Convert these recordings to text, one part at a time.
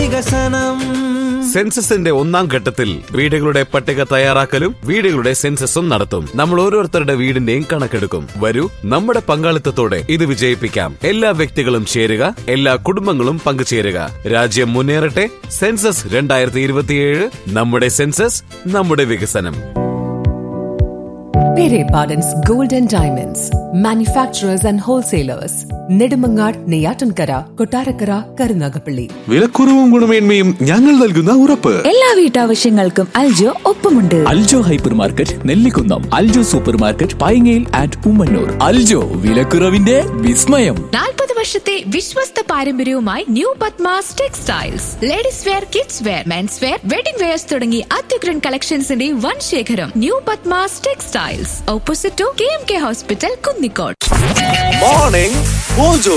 വികസനം സെൻസസിന്റെ ഒന്നാം ഘട്ടത്തിൽ വീടുകളുടെ പട്ടിക തയ്യാറാക്കലും വീടുകളുടെ സെൻസസും നടത്തും നമ്മൾ ഓരോരുത്തരുടെ വീടിന്റെയും കണക്കെടുക്കും വരൂ നമ്മുടെ പങ്കാളിത്തത്തോടെ ഇത് വിജയിപ്പിക്കാം എല്ലാ വ്യക്തികളും ചേരുക എല്ലാ കുടുംബങ്ങളും പങ്കുചേരുക രാജ്യം മുന്നേറട്ടെ സെൻസസ് രണ്ടായിരത്തി ഇരുപത്തിയേഴ് നമ്മുടെ സെൻസസ് നമ്മുടെ വികസനം Pere Pardon's Golden Diamonds, manufacturers and wholesalers, Nedumangad, Neyatankara, Kotarakara, Karunagapalli. വിലക്കുറവും ഗുണമേന്മയും ഞങ്ങൾ നൽകുന്ന ഉറപ്പ് എല്ലാ വീട്ടാവശ്യങ്ങൾക്കും അൽജോ ഒപ്പമുണ്ട് Aljo hyper market Nellikunnam Aljo super market പൈങ്ങയിൽ ആൻഡ് ഉമ്മന്നൂർ അൽജോ വിലക്കുറവിന്റെ വിസ്മയം നാൽപ്പത് വർഷത്തെ വിശ്വസ്ത പാരമ്പര്യവുമായി new Padmas textiles ladies wear kids wear men's wear wedding wears തുടങ്ങി അത്യുഗ്രൻ കളക്ഷൻസിന്റെ വൻ ശേഖരം new Padmas textiles opposite to K M K hospital Kunnicode morning mojo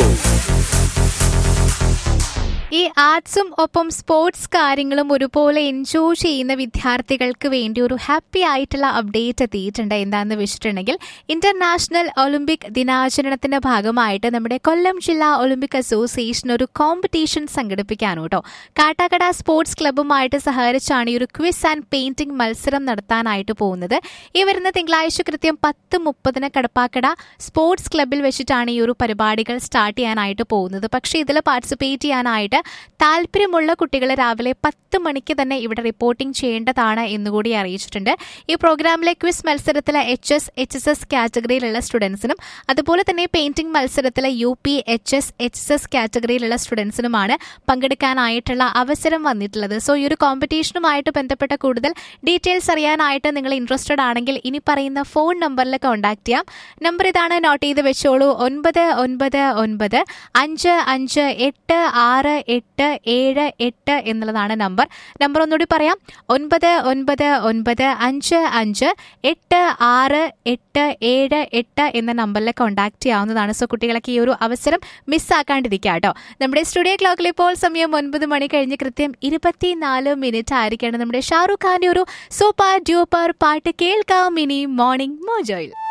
ഈ ആർട്സും ഒപ്പം സ്പോർട്സ് കാര്യങ്ങളും ഒരുപോലെ എൻജോയ് ചെയ്യുന്ന വിദ്യാർത്ഥികൾക്ക് വേണ്ടി ഒരു ഹാപ്പി ആയിട്ടുള്ള അപ്ഡേറ്റ് എത്തിയിട്ടുണ്ട് എന്താണെന്ന് വെച്ചിട്ടുണ്ടെങ്കിൽ ഇന്റർനാഷണൽ ഒളിമ്പിക് ദിനാചരണത്തിന്റെ ഭാഗമായിട്ട് നമ്മുടെ കൊല്ലം ജില്ലാ ഒളിമ്പിക് അസോസിയേഷൻ ഒരു കോമ്പറ്റീഷൻ സംഘടിപ്പിക്കാനും കേട്ടോ കാട്ടാക്കട സ്പോർട്സ് ക്ലബ്ബുമായിട്ട് സഹകരിച്ചാണ് ഈ ഒരു ക്വിസ് ആൻഡ് പെയിന്റിംഗ് മത്സരം നടത്താനായിട്ട് പോകുന്നത് ഈ വരുന്ന തിങ്കളാഴ്ച കൃത്യം പത്ത് മുപ്പതിന് കടപ്പാക്കട സ്പോർട്സ് ക്ലബ്ബിൽ വെച്ചിട്ടാണ് ഈ ഒരു പരിപാടികൾ സ്റ്റാർട്ട് ചെയ്യാനായിട്ട് പോകുന്നത് പക്ഷേ ഇതിൽ പാർട്ടിസിപ്പേറ്റ് ചെയ്യാനായിട്ട് താല്പര്യമുള്ള കുട്ടികൾ രാവിലെ പത്ത് മണിക്ക് തന്നെ ഇവിടെ റിപ്പോർട്ടിംഗ് ചെയ്യേണ്ടതാണ് എന്നുകൂടി അറിയിച്ചിട്ടുണ്ട് ഈ പ്രോഗ്രാമിലെ ക്വിസ് മത്സരത്തിലെ H S H S S കാറ്റഗറിയിലുള്ള സ്റ്റുഡൻസിനും അതുപോലെ തന്നെ പെയിന്റിംഗ് മത്സരത്തിലെ U P H S H S S കാറ്റഗറിയിലുള്ള സ്റ്റുഡൻസിനുമാണ് പങ്കെടുക്കാനായിട്ടുള്ള അവസരം വന്നിട്ടുള്ളത് സോ ഈ ഒരു കോമ്പറ്റീഷനുമായിട്ട് ബന്ധപ്പെട്ട കൂടുതൽ ഡീറ്റെയിൽസ് അറിയാനായിട്ട് നിങ്ങൾ ഇൻട്രസ്റ്റഡ് ആണെങ്കിൽ ഇനി പറയുന്ന ഫോൺ നമ്പറിൽ കോൺടാക്ട് ചെയ്യാം നമ്പർ ഇതാണ് നോട്ട് ചെയ്ത് വെച്ചോളൂ ഒൻപത് ഒൻപത് ഒൻപത് അഞ്ച് അഞ്ച് എട്ട് ആറ് എട്ട് ഏഴ് എട്ട് എന്നുള്ളതാണ് നമ്പർ നമ്പർ ഒന്നുകൂടി പറയാം ഒൻപത് ഒൻപത് ഒൻപത് അഞ്ച് അഞ്ച് എട്ട് ആറ് എട്ട് ഏഴ് എട്ട് എന്ന നമ്പറിൽ കോൺടാക്ട് ചെയ്യാവുന്നതാണ് സോ കുട്ടികളൊക്കെ ഈ ഒരു അവസരം മിസ്സാക്കാണ്ടിരിക്കുക കേട്ടോ നമ്മുടെ സ്റ്റുഡിയോ ക്ലോക്കിൽ ഇപ്പോൾ സമയം ഒൻപത് മണി കഴിഞ്ഞ് കൃത്യം ഇരുപത്തിനാല് മിനിറ്റ് ആയിരിക്കണം നമ്മുടെ ഷാറുഖ് ഖാന്റെ ഒരു സൂപ്പർ ഡ്യൂപ്പർ പാട്ട് കേൾക്കാം ഇനി മോർണിംഗ് മോജോയിൽ